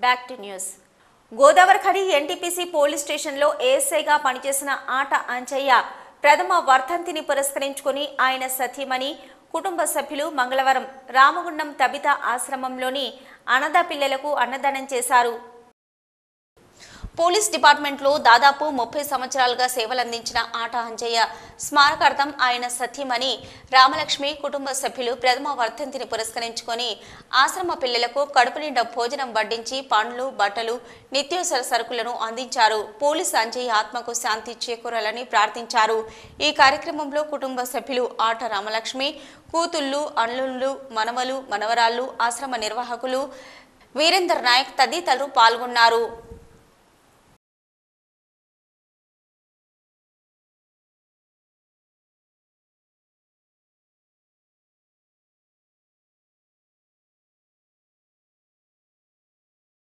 back to news Godavarikhani NTPC police స్టేషన్లో ఏఎస్ఐగా పనిచేసిన ఆట అంచయ్య ప్రథమ వర్ధంతిని పురస్కరించుకొని ఆయన సతీమణి కుటుంబ సభ్యులు మంగళవారం రామగుండం తబిత ఆశ్రమంలోని అనాథ పిల్లలకు అన్నదానం చేశారు పోలీస్ డిపార్ట్మెంట్లో దాదాపు ముప్పై సంవత్సరాలుగా సేవలందించిన ఆట అంజయ్య స్మారకార్థం ఆయన సతీమణి రామలక్ష్మి కుటుంబ సభ్యులు ప్రథమ వర్ధంతిని పురస్కరించుకొని ఆశ్రమ పిల్లలకు కడుపు నిండా భోజనం వడ్డించి పండ్లు బట్టలు నిత్యావసర సరుకులను అందించారు పోలీస్ అంజయ్య ఆత్మకు శాంతి చేకూరాలని ప్రార్థించారు ఈ కార్యక్రమంలో కుటుంబ సభ్యులు ఆట రామలక్ష్మి కూతుళ్ళు అల్లుళ్ళు మనవలు మనవరాళ్ళు ఆశ్రమ నిర్వాహకులు వీరేందర్ నాయక్ తదితరులు పాల్గొన్నారు